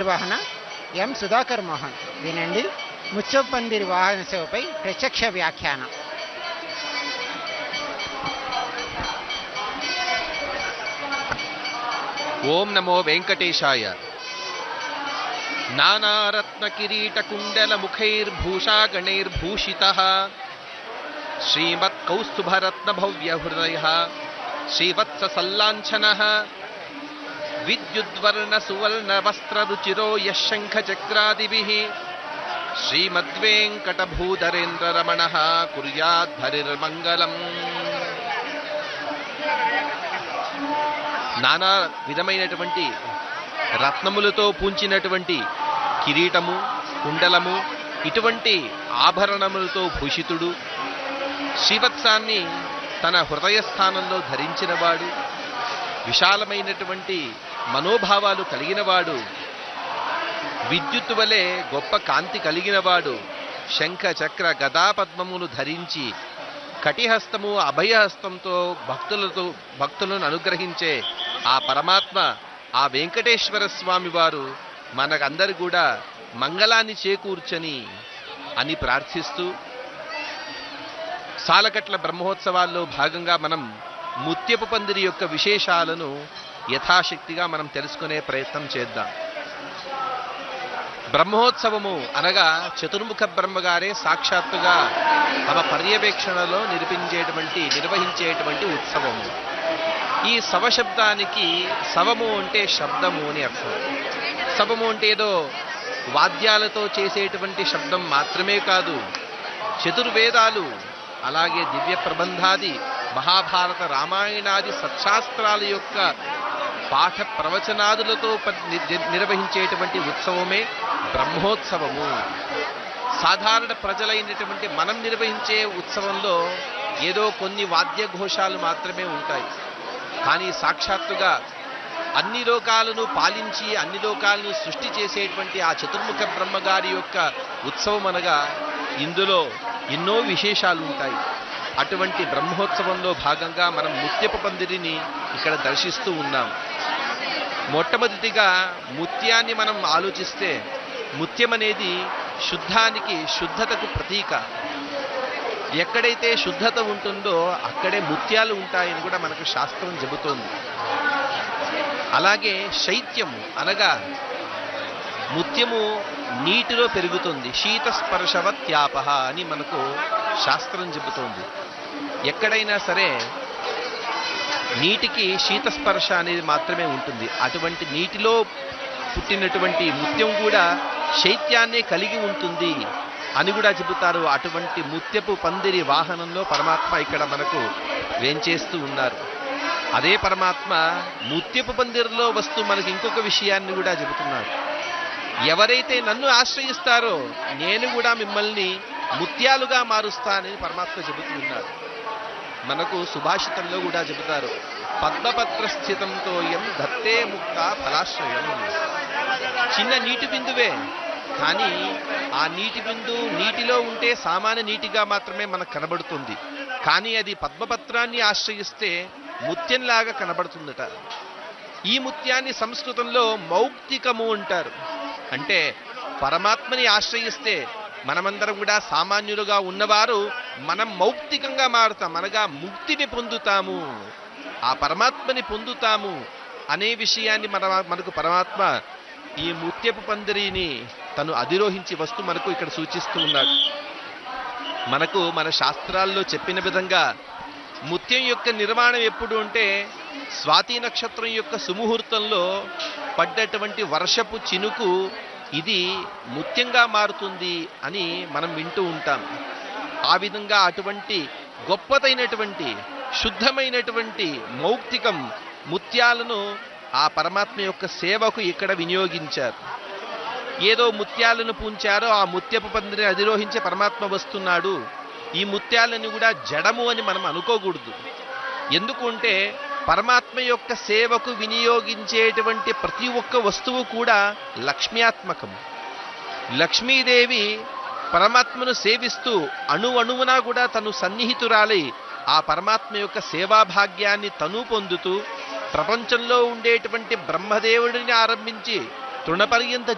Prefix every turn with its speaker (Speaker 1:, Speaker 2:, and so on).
Speaker 1: నిర్వహణ ఎం సుధాకర్ మోహన్ వినండి ముత్యం పందిరి వాహన సేవపై ప్రత్యక్ష వ్యాఖ్యానం
Speaker 2: ఓం నమో వెంకటేశాయ నానారత్నకిరీటకుండలముఖైర్భూషాగణైర్భూషితः श्रीमत्कौस्तुभरत्नभव्यहृदयः श्रीवत्ससल्लाञ्छनः विद्युद्वर्णसुवर्णवस्त्ररुचिरो यः शङ्खचक्रादिभिः श्रीमद्वेङ्कटभूधरेन्द्ररमणः कुर्याद्धरिर्मङ्गलम् నానా విధమైనటువంటి రత్నములతో పూంచినటువంటి కిరీటము కుండలము ఇటువంటి ఆభరణములతో భూషితుడు శ్రీవత్సాన్ని తన హృదయ స్థానంలో ధరించినవాడు విశాలమైనటువంటి మనోభావాలు కలిగినవాడు విద్యుత్తు వలె గొప్ప కాంతి కలిగినవాడు శంఖ చక్ర గదా పద్మములు ధరించి కటిహస్తము అభయహస్తంతో భక్తులతో భక్తులను అనుగ్రహించే ఆ పరమాత్మ ఆ వెంకటేశ్వర స్వామి వారు మనకందరు కూడా మంగళాన్ని చేకూర్చని అని ప్రార్థిస్తూ సాలకట్ల బ్రహ్మోత్సవాల్లో భాగంగా మనం ముత్యపు పందిరి యొక్క విశేషాలను యథాశక్తిగా మనం తెలుసుకునే ప్రయత్నం చేద్దాం బ్రహ్మోత్సవము అనగా చతుర్ముఖ బ్రహ్మగారే సాక్షాత్తుగా తమ పర్యవేక్షణలో నిర్పించేటువంటి నిర్వహించేటువంటి ఉత్సవము ఈ శవశబ్దానికి శవము అంటే శబ్దము అని అర్థం శవము అంటే ఏదో వాద్యాలతో చేసేటువంటి శబ్దం మాత్రమే కాదు చతుర్వేదాలు అలాగే దివ్య ప్రబంధాది మహాభారత రామాయణాది సత్శాస్త్రాల యొక్క పాఠ ప్రవచనాదులతో ప- ని- నిర్వహించేటువంటి ఉత్సవమే బ్రహ్మోత్సవము సాధారణ ప్రజలైనటువంటి మనం నిర్వహించే ఉత్సవంలో ఏదో కొన్ని వాద్యఘోషాలు మాత్రమే ఉంటాయి కానీ సాక్షాత్తుగా అన్ని లోకాలను పాలించి అన్ని లోకాలను సృష్టి చేసేటువంటి ఆ చతుర్ముఖ బ్రహ్మగారి యొక్క ఉత్సవం అనగా ఇందులో ఎన్నో విశేషాలు ఉంటాయి అటువంటి బ్రహ్మోత్సవంలో భాగంగా మనం ముత్యపు పందిరిని ఇక్కడ దర్శిస్తూ ఉన్నాం మొట్టమొదటిగా ముత్యాన్ని మనం ఆలోచిస్తే ముత్యం అనేది శుద్ధానికి శుద్ధతకు ప్రతీక ఎక్కడైతే శుద్ధత ఉంటుందో అక్కడే ముత్యాలు ఉంటాయని కూడా మనకు శాస్త్రం చెబుతోంది అలాగే శైత్యము అనగా ముత్యము నీటిలో పెరుగుతుంది శీతస్పర్శవత్యాప అని మనకు శాస్త్రం చెబుతోంది ఎక్కడైనా సరే నీటికి శీతస్పర్శ అనేది మాత్రమే ఉంటుంది అటువంటి నీటిలో పుట్టినటువంటి ముత్యం కూడా శైత్యాన్నే కలిగి ఉంటుంది అని కూడా చెబుతారు అటువంటి ముత్యపు పందిరి వాహనంలో పరమాత్మ ఇక్కడ మనకు వేంచేస్తూ ఉన్నారు అదే పరమాత్మ ముత్యపు పందిరిలో వస్తూ మనకి ఇంకొక విషయాన్ని కూడా చెబుతున్నాడు ఎవరైతే నన్ను ఆశ్రయిస్తారో నేను కూడా మిమ్మల్ని ముత్యాలుగా మారుస్తానని పరమాత్మ చెబుతూ ఉన్నాడు మనకు సుభాషితంలో కూడా చెబుతారు పద్మపత్ర స్థితంతో ఎం దత్తే ముక్త ఫలాశ్రయం చిన్న నీటి బిందువే కానీ ఆ నీటి బిందు నీటిలో ఉంటే సామాన్య నీటిగా మాత్రమే మనకు కనబడుతుంది కానీ అది పద్మపత్రాన్ని ఆశ్రయిస్తే ముత్యంలాగా కనబడుతుందట ఈ ముత్యాన్ని సంస్కృతంలో మౌక్తికము అంటారు అంటే పరమాత్మని ఆశ్రయిస్తే మనమందరం కూడా సామాన్యులుగా ఉన్నవారు మనం మౌక్తికంగా మారుతాం అనగా ముక్తిని పొందుతాము ఆ పరమాత్మని పొందుతాము అనే విషయాన్ని మన మనకు పరమాత్మ ఈ ముత్యపు పందిరిని తను అధిరోహించి వస్తూ మనకు ఇక్కడ సూచిస్తూ ఉన్నాడు మనకు మన శాస్త్రాల్లో చెప్పిన విధంగా ముత్యం యొక్క నిర్మాణం ఎప్పుడు అంటే స్వాతి నక్షత్రం యొక్క సుముహూర్తంలో పడ్డటువంటి వర్షపు చినుకు ఇది ముత్యంగా మారుతుంది అని మనం వింటూ ఉంటాం ఆ విధంగా అటువంటి గొప్పదైనటువంటి శుద్ధమైనటువంటి మౌక్తికం ముత్యాలను ఆ పరమాత్మ యొక్క సేవకు ఇక్కడ వినియోగించారు ఏదో ముత్యాలను పూంచారో ఆ ముత్యపు పందిని అధిరోహించే పరమాత్మ వస్తున్నాడు ఈ ముత్యాలను కూడా జడము అని మనం అనుకోకూడదు ఎందుకు అంటే పరమాత్మ యొక్క సేవకు వినియోగించేటువంటి ప్రతి ఒక్క వస్తువు కూడా లక్ష్మ్యాత్మకం లక్ష్మీదేవి పరమాత్మను సేవిస్తూ అణు అణువునా కూడా తను సన్నిహితురాలై ఆ పరమాత్మ యొక్క సేవాభాగ్యాన్ని తను పొందుతూ ప్రపంచంలో ఉండేటువంటి బ్రహ్మదేవుడిని ఆరంభించి తృణపర్యంత